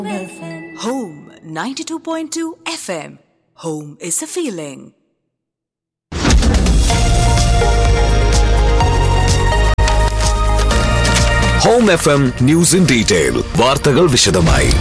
Home 92.2 FM. Home is a feeling. Home F M news in detail വാർത്തകൾ വിശദമായി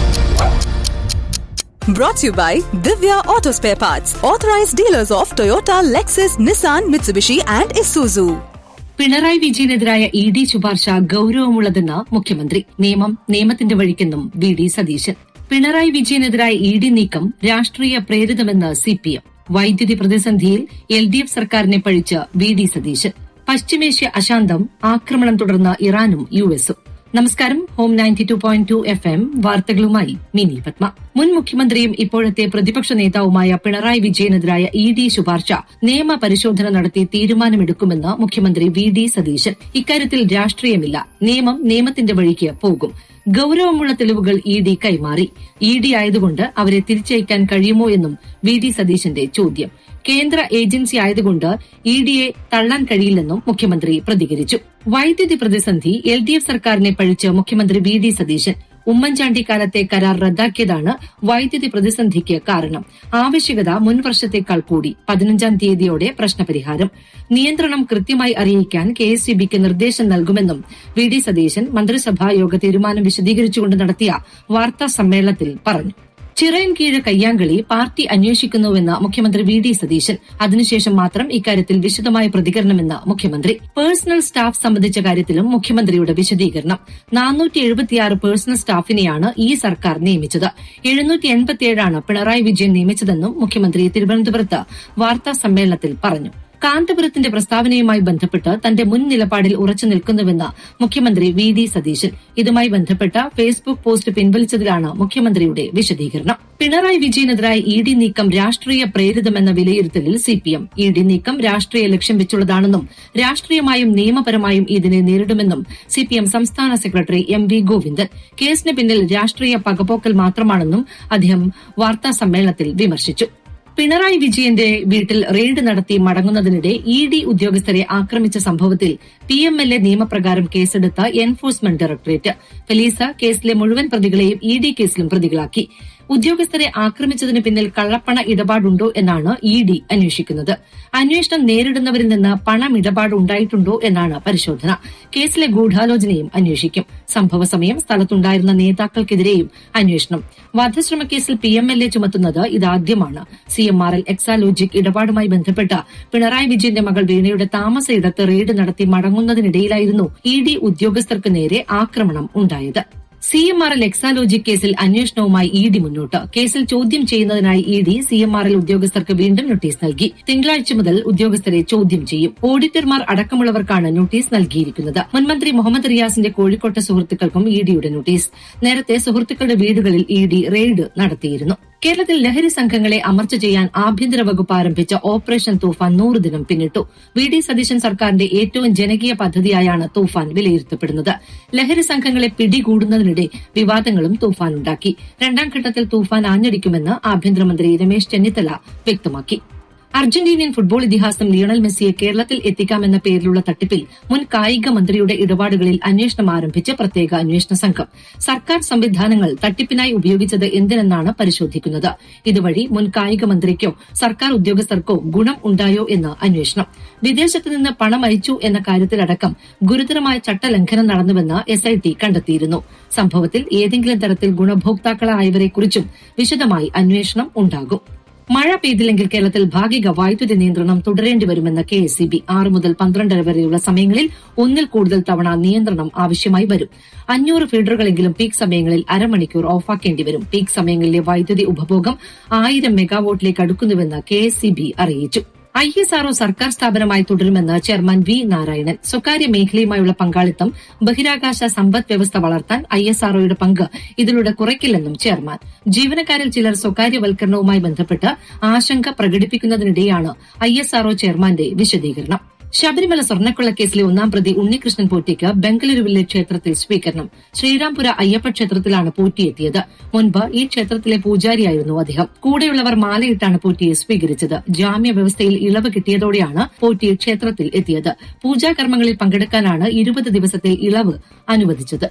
Brought to you by Divya Auto Spare Parts, authorized dealers of Toyota, Lexus, Nissan, Mitsubishi, and Isuzu. Pinarayi വിജയനെതിരായ E D ശുപാർശ ഗൌരവമുള്ളതെന്ന് മുഖ്യമന്ത്രി നിയമം നിയമത്തിന്റെ വഴിക്കെന്നും V D Satheesan Pinarayi വിജയനെതിരായ ഇ ഡി നീക്കം രാഷ്ട്രീയ പ്രേരിതമെന്ന് സിപിഎം വൈദ്യുതി പ്രതിസന്ധിയിൽ എൽ ഡി എഫ് സർക്കാരിനെ പഴിച്ച് വി ഡി സതീശൻ പശ്ചിമേഷ്യ അശാന്തം ആക്രമണം തുടർന്ന് ഇറാനും യു എസും നമസ്കാരം home ninety two point two F M വാർത്തകളുമായി മിനി പത്മ മുൻ മുഖ്യമന്ത്രിയും ഇപ്പോഴത്തെ പ്രതിപക്ഷ നേതാവുമായ പിണറായി വിജയനെതിരായ ഇ ഡി ശുപാർശ നിയമ പരിശോധന നടത്തി തീരുമാനമെടുക്കുമെന്ന് മുഖ്യമന്ത്രി വി ഡി സതീശൻ ഇക്കാര്യത്തിൽ രാഷ്ട്രീയമില്ല നിയമം നിയമത്തിന്റെ വഴിക്ക് പോകും ഗൌരവമുള്ള തെളിവുകൾ ഇ ഡി കൈമാറി ഇ ഡി ആയതുകൊണ്ട് അവരെ തിരിച്ചയക്കാൻ കഴിയുമോ എന്നും വി ഡി സതീശന്റെ ചോദ്യം കേന്ദ്ര ഏജൻസി ആയതുകൊണ്ട് ഇ ഡിയെ തള്ളാൻ കഴിയില്ലെന്നും മുഖ്യമന്ത്രി പ്രതികരിച്ചു വൈദ്യുതി പ്രതിസന്ധി എൽ ഡി എഫ് സർക്കാരിനെ പഴിച്ച് മുഖ്യമന്ത്രി വി ഡി സതീശൻ ഉമ്മൻചാണ്ടി കാലത്തെ കരാർ റദ്ദാക്കിയതാണ് വൈദ്യുതി പ്രതിസന്ധിക്ക് കാരണം ആവശ്യകത മുൻവർഷത്തേക്കാൾ കൂടി പതിനഞ്ചാം തീയതിയോടെ പ്രശ്നപരിഹാരം നിയന്ത്രണം കൃത്യമായി അറിയിക്കാൻ കെ എസ് സി ബിക്ക് നിർദ്ദേശം നൽകുമെന്നും വി ഡി സതീശൻ മന്ത്രിസഭാ യോഗ തീരുമാനം വിശദീകരിച്ചുകൊണ്ട് നടത്തിയ വാർത്താ സമ്മേളനത്തിൽ പറഞ്ഞു ചിറയൻകീഴ് കയ്യാങ്കളി പാർട്ടി അന്വേഷിക്കുന്നുവെന്ന് മുഖ്യമന്ത്രി വി ഡി സതീശൻ അതിനുശേഷം മാത്രം ഇക്കാര്യത്തിൽ വിശദമായ പ്രതികരണമെന്ന് മുഖ്യമന്ത്രി പേഴ്സണൽ സ്റ്റാഫ് സംബന്ധിച്ച കാര്യത്തിലും മുഖ്യമന്ത്രിയുടെ വിശദീകരണം നാനൂറ്റി എഴുപത്തിയാറ് പേഴ്സണൽ സ്റ്റാഫിനെയാണ് ഈ സർക്കാർ നിയമിച്ചത് എഴുന്നൂറ്റി എൺപത്തിയേഴാണ് പിണറായി വിജയൻ നിയമിച്ചതെന്നും മുഖ്യമന്ത്രി തിരുവനന്തപുരത്ത് വാർത്താ സമ്മേളനത്തിൽ പറഞ്ഞു കാന്തപുരത്തിന്റെ പ്രസ്താവനയുമായി ബന്ധപ്പെട്ട് തന്റെ മുൻ നിലപാടിൽ ഉറച്ചു നിൽക്കുന്നുവെന്ന് മുഖ്യമന്ത്രി വി ഡി സതീശൻ ഇതുമായി ബന്ധപ്പെട്ട ഫേസ്ബുക്ക് പോസ്റ്റ് പിൻവലിച്ചതിലാണ് മുഖ്യമന്ത്രിയുടെ വിശദീകരണം പിണറായി വിജയനെതിരായ ഇ ഡി നീക്കം രാഷ്ട്രീയ പ്രേരിതമെന്ന വിലയിരുത്തലിൽ സിപിഎം ഇ ഡി നീക്കം രാഷ്ട്രീയ ലക്ഷ്യം വെച്ചുള്ളതാണെന്നും രാഷ്ട്രീയമായും നിയമപരമായും ഇതിനെ നേരിടുമെന്നും സിപിഎം സംസ്ഥാന സെക്രട്ടറി എം വി ഗോവിന്ദൻ കേസിന് പിന്നിൽ രാഷ്ട്രീയ പകപോക്കൽ മാത്രമാണെന്നും അദ്ദേഹം വാർത്താ സമ്മേളനത്തിൽ വിമർശിച്ചു പിണറായി വിജയന്റെ വീട്ടിൽ റെയ്ഡ് നടത്തി മടങ്ങുന്നതിനിടെ ഇ ഡി ഉദ്യോഗസ്ഥരെ ആക്രമിച്ച സംഭവത്തിൽ പി എം എൽ എ നിയമപ്രകാരം കേസെടുത്ത എൻഫോഴ്സ്മെന്റ് ഡയറക്ടറേറ്റ് ഫെലീസ കേസിലെ മുഴുവൻ പ്രതികളെയും ഇ ഡി കേസിലും പ്രതികളാക്കി ഉദ്യോഗസ്ഥരെ ആക്രമിച്ചതിന് പിന്നിൽ കള്ളപ്പണ ഇടപാടുണ്ടോ എന്നാണ് ഇ ഡി അന്വേഷിക്കുന്നത് അന്വേഷണം നേരിടുന്നവരിൽ നിന്ന് പണമിടപാട് ഉണ്ടായിട്ടുണ്ടോ എന്നാണ് പരിശോധന കേസിലെ ഗൂഢാലോചനയും അന്വേഷിക്കും സംഭവ സമയം സ്ഥലത്തുണ്ടായിരുന്ന നേതാക്കൾക്കെതിരെയും അന്വേഷണം വധശ്രമക്കേസിൽ പി എം എൽ എ ചുമത്തുന്നത് ഇതാദ്യമാണ് C M R L Exalogic ഇടപാടുമായി ബന്ധപ്പെട്ട പിണറായി വിജയന്റെ മകൾ വീണയുടെ താമസ ഇടത്ത് റെയ്ഡ് നടത്തി മടങ്ങുന്നതിനിടയിലായിരുന്നു ഇ ഡി ഉദ്യോഗസ്ഥർക്ക് നേരെ ആക്രമണം ഉണ്ടായത് C M R L Exalogic കേസിൽ അന്വേഷണവുമായി ഇ ഡി മുന്നോട്ട് കേസിൽ ചോദ്യം ചെയ്യുന്നതിനായി E D C M R L ഉദ്യോഗസ്ഥർക്ക് വീണ്ടും നോട്ടീസ് നൽകി തിങ്കളാഴ്ച മുതൽ ഉദ്യോഗസ്ഥരെ ചോദ്യം ചെയ്യും ഓഡിറ്റർമാർ അടക്കമുള്ളവർക്കാണ് നോട്ടീസ് നൽകിയിരിക്കുന്നത് മുൻമന്ത്രി മുഹമ്മദ് റിയാസിന്റെ കോഴിക്കോട്ടെ സുഹൃത്തുക്കൾക്കും ഇ ഡിയുടെ നോട്ടീസ് നേരത്തെ സുഹൃത്തുക്കളുടെ വീടുകളിൽ ഇ ഡി റെയ്ഡ് നടത്തിയിരുന്നു കേരളത്തിൽ ലഹരി സംഘങ്ങളെ അമർച്ച ചെയ്യാൻ ആഭ്യന്തര വകുപ്പ് ആരംഭിച്ച ഓപ്പറേഷൻ തൂഫാൻ നൂറ് ദിനം പിന്നിട്ടു വി ഡി സതീശൻ സർക്കാരിന്റെ ഏറ്റവും ജനകീയ പദ്ധതിയായാണ് തൂഫാൻ വിലയിരുത്തപ്പെടുന്നത് ലഹരി സംഘങ്ങളെ പിടികൂടുന്നതിനിടെ വിവാദങ്ങളും തൂഫാൻ ഉണ്ടാക്കി രണ്ടാം ഘട്ടത്തിൽ തൂഫാൻ ആഞ്ഞടിക്കുമെന്ന് ആഭ്യന്തരമന്ത്രി രമേശ് ചെന്നിത്തല വ്യക്തമാക്കി അർജന്റീനിയൻ ഫുട്ബോൾ ഇതിഹാസം ലിയണൽ മെസ്സിയെ കേരളത്തിൽ എത്തിക്കാമെന്ന പേരിലുള്ള തട്ടിപ്പിൽ മുൻ കായിക മന്ത്രിയുടെ ഇടപാടുകളിൽ അന്വേഷണം ആരംഭിച്ച് പ്രത്യേക അന്വേഷണ സംഘം സർക്കാർ സംവിധാനങ്ങൾ തട്ടിപ്പിനായി ഉപയോഗിച്ചത് എന്തിനെന്നാണ് പരിശോധിക്കുന്നത് ഇതുവഴി മുൻ കായിക മന്ത്രിക്കോ സർക്കാർ ഉദ്യോഗസ്ഥർക്കോ ഗുണം ഉണ്ടായോ എന്ന് അന്വേഷണം വിദേശത്ത് നിന്ന് പണം അയച്ചു എന്ന കാര്യത്തിലടക്കം ഗുരുതരമായ ചട്ടലംഘനം നടന്നുവെന്ന് എസ്ഐടി കണ്ടെത്തിയിരുന്നു സംഭവത്തിൽ ഏതെങ്കിലും തരത്തിൽ ഗുണഭോക്താക്കളായവരെക്കുറിച്ചും വിശദമായി അന്വേഷണം ഉണ്ടാകും മഴ പെയ്തില്ലെങ്കിൽ കേരളത്തിൽ ഭാഗിക വൈദ്യുതി നിയന്ത്രണം തുടരേണ്ടി വരുമെന്ന് കെ എസ് സി ബി ആറ് മുതൽ പന്ത്രണ്ടര വരെയുള്ള സമയങ്ങളിൽ ഒന്നിൽ കൂടുതൽ തവണ നിയന്ത്രണം ആവശ്യമായി വരും അഞ്ഞൂറ് ഫീഡറുകളെങ്കിലും പീക്ക് സമയങ്ങളിൽ അരമണിക്കൂർ ഓഫാക്കേണ്ടി വരും പീക്ക് സമയങ്ങളിലെ വൈദ്യുതി ഉപഭോഗം ആയിരം മെഗാവോട്ടിലേക്ക് അടുക്കുന്നുവെന്ന് കെ എസ് സി ബി അറിയിച്ചു ഐ എസ് ആർഒ സർക്കാർ സ്ഥാപനമായി തുടരുമെന്ന് ചെയർമാൻ വി നാരായണൻ സ്വകാര്യ മേഖലയുമായുള്ള പങ്കാളിത്തം ബഹിരാകാശ സമ്പദ് വ്യവസ്ഥ വളർത്താൻ ഐ എസ് ആർഒയുടെ പങ്ക് ഇതിലൂടെ കുറയ്ക്കില്ലെന്നും ചെയർമാൻ ജീവനക്കാരിൽ ചിലർ സ്വകാര്യവൽക്കരണവുമായി ബന്ധപ്പെട്ട് ആശങ്ക പ്രകടിപ്പിക്കുന്നതിനിടെയാണ് ഐ എസ് ആർഒ ചെയർമാന്റെ വിശദീകരണം ശബരിമല സ്വർണ്ണക്കൊള്ളക്കേസിലെ ഒന്നാം പ്രതി ഉണ്ണികൃഷ്ണൻ പോറ്റിക്ക് ബംഗളൂരുവിലെ ക്ഷേത്രത്തിൽ സ്വീകരണം ശ്രീരാംപുര അയ്യപ്പ ക്ഷേത്രത്തിലാണ് പോറ്റിയെത്തിയത് മുൻപ് ഈ ക്ഷേത്രത്തിലെ പൂജാരിയായിരുന്നു അദ്ദേഹം കൂടെയുള്ളവർ മാലയിട്ടാണ് പോറ്റിയെ സ്വീകരിച്ചത് ജാമ്യ വ്യവസ്ഥയിൽ ഇളവ് കിട്ടിയതോടെയാണ് പോറ്റി ക്ഷേത്രത്തിൽ എത്തിയത് പൂജാകർമ്മങ്ങളിൽ പങ്കെടുക്കാനാണ് ഇരുപത് ദിവസത്തെ ഇളവ് അനുവദിച്ചത്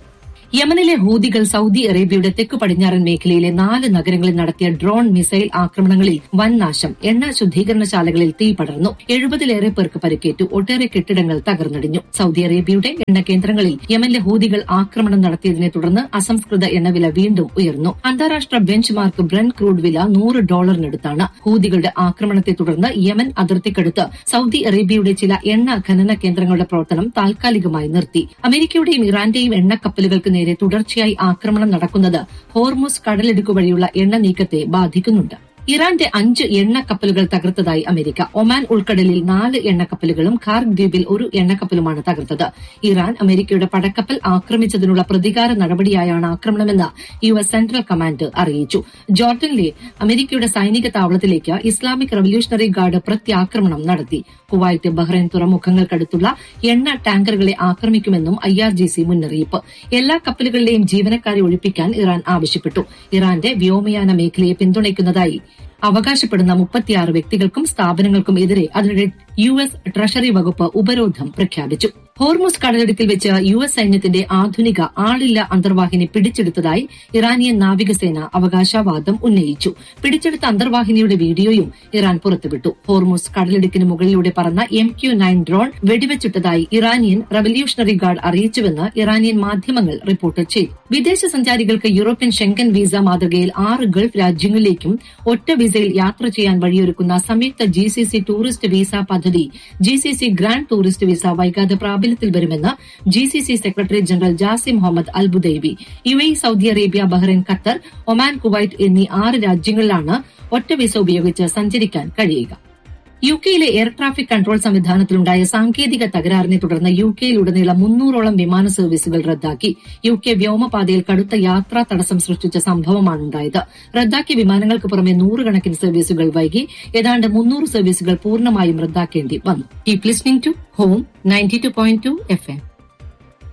യമനിലെ ഹൂതികൾ സൌദി അറേബ്യയുടെ തെക്ക് പടിഞ്ഞാറൻ മേഖലയിലെ നാല് നഗരങ്ങളിൽ നടത്തിയ ഡ്രോൺ മിസൈൽ ആക്രമണങ്ങളിൽ വൻ നാശം എണ്ണ ശുദ്ധീകരണശാലകളിൽ തീ പടർന്നു എഴുപതിലേറെ പേർക്ക് പരിക്കേറ്റു ഒട്ടേറെ കെട്ടിടങ്ങൾ തകർന്നടിഞ്ഞു സൌദി അറേബ്യയുടെ എണ്ണ കേന്ദ്രങ്ങളിൽ യമനിലെ ഹൂതികൾ ആക്രമണം നടത്തിയതിനെ തുടർന്ന് അസംസ്കൃത എണ്ണവില വീണ്ടും ഉയർന്നു അന്താരാഷ്ട്ര ബെഞ്ച് മാർക്ക് ബ്രൻ ക്രൂഡ് വില നൂറ് ഡോളറിനടുത്താണ് ഹൂതികളുടെ ആക്രമണത്തെ തുടർന്ന് യമൻ അതിർത്തിക്കടുത്ത് സൌദി അറേബ്യയുടെ ചില എണ്ണ ഖനന കേന്ദ്രങ്ങളുടെ പ്രവർത്തനം താൽക്കാലികമായി നിർത്തി അമേരിക്കയുടെയും ഇറാന്റെയും എണ്ണക്കപ്പലുകൾക്ക് നേരെ തുടർച്ചയായി ആക്രമണം നടക്കുന്നത് ഹോർമുസ് കടലിടുക്ക് വഴിയുള്ള എണ്ണ നീക്കത്തെ ബാധിക്കുന്നുണ്ട് ഇറാന്റെ അഞ്ച് എണ്ണക്കപ്പലുകൾ തകർത്തതായി അമേരിക്ക ഒമാൻ ഉൾക്കടലിൽ നാല് എണ്ണക്കപ്പലുകളും ഖാർഗ് ദ്വീപിൽ ഒരു എണ്ണക്കപ്പലുമാണ് തകർത്തത് ഇറാൻ അമേരിക്കയുടെ പടക്കപ്പൽ ആക്രമിച്ചതിനുള്ള പ്രതികാര നടപടിയായാണ് ആക്രമണമെന്ന് യു എസ് സെൻട്രൽ കമാൻഡ് അറിയിച്ചു ജോർഡനിലെ അമേരിക്കയുടെ സൈനിക താവളത്തിലേക്ക് ഇസ്ലാമിക് റവല്യൂഷണറി ഗാർഡ് പ്രത്യാക്രമണം നടത്തി കുവൈറ്റ് ബഹ്റൈൻ തുറമുഖങ്ങൾക്കടുത്തുള്ള എണ്ണ ടാങ്കറുകളെ ആക്രമിക്കുമെന്നും ഐ ആർ ജി സി മുന്നറിയിപ്പ് എല്ലാ കപ്പലുകളിലെയും ജീവനക്കാരെ ഒഴിപ്പിക്കാൻ ഇറാൻ ആവശ്യപ്പെട്ടു ഇറാന്റെ വ്യോമയാന മേഖലയെ പിന്തുണയ്ക്കുന്നതായി അവകാശപ്പെടുന്ന മുപ്പത്തിയാറ് വ്യക്തികൾക്കും സ്ഥാപനങ്ങൾക്കും എതിരെ അതിനിടെ യു എസ് ട്രഷറി വകുപ്പ് ഉപരോധം പ്രഖ്യാപിച്ചു ഹോർമുസ് കടലിടുക്കിൽ വെച്ച് യു എസ് സൈന്യത്തിന്റെ ആധുനിക ആളില്ല അന്തർവാഹിനി പിടിച്ചെടുത്തതായി ഇറാനിയൻ നാവികസേന അവകാശവാദം ഉന്നയിച്ചു പിടിച്ചെടുത്ത അന്തർവാഹിനിയുടെ വീഡിയോയും ഇറാൻ പുറത്തുവിട്ടു ഹോർമുസ് കടലിടുക്കിന് മുകളിലൂടെ പറന്ന എം ക്യു നയൻ ഡ്രോൺ വെടിവെച്ചിട്ടതായി ഇറാനിയൻ റവല്യൂഷണറി ഗാർഡ് അറിയിച്ചുവെന്ന് ഇറാനിയൻ മാധ്യമങ്ങൾ റിപ്പോർട്ട് ചെയ്തു വിദേശ സഞ്ചാരികൾക്ക് യൂറോപ്യൻ ഷെങ്കൻ വിസ മാതൃകയിൽ ആറ് ഗൾഫ് രാജ്യങ്ങളിലേക്കും ഒറ്റ വിസയിൽ യാത്ര ചെയ്യാൻ വഴിയൊരുക്കുന്ന സംയുക്ത G C C tourist visa പദ്ധതി G C C grand tourist visa വൈകാതെ പ്രാബല്യത്തിൽ വരുമെന്ന് G C C secretary general Jasim Muhammad Albudaiwi U A Saudi Arabia Bahrain Qatar Oman Kuwait എന്നീ ആറ് രാജ്യങ്ങളിലാണ് ഒറ്റ വിസ ഉപയോഗിച്ച് സഞ്ചരിക്കാൻ കഴിയുക യു കെയിലെ എയർ ട്രാഫിക് കൺട്രോൾ സംവിധാനത്തിലുണ്ടായ സാങ്കേതിക തകരാറിനെ തുടർന്ന് യു കെയിലുടനീളം മുന്നൂറോളം വിമാന സർവീസുകൾ റദ്ദാക്കി യു കെ വ്യോമപാതയിൽ കടുത്ത യാത്രാ തടസ്സം സൃഷ്ടിച്ച സംഭവമാണുണ്ടായത് റദ്ദാക്കിയ വിമാനങ്ങൾക്ക് പുറമെ നൂറുകണക്കിന് സർവീസുകൾ വൈകി ഏതാണ്ട് മുന്നൂറ് സർവീസുകൾ പൂർണ്ണമായും റദ്ദാക്കേണ്ടി വന്നു keep listening to home ninety two point two F M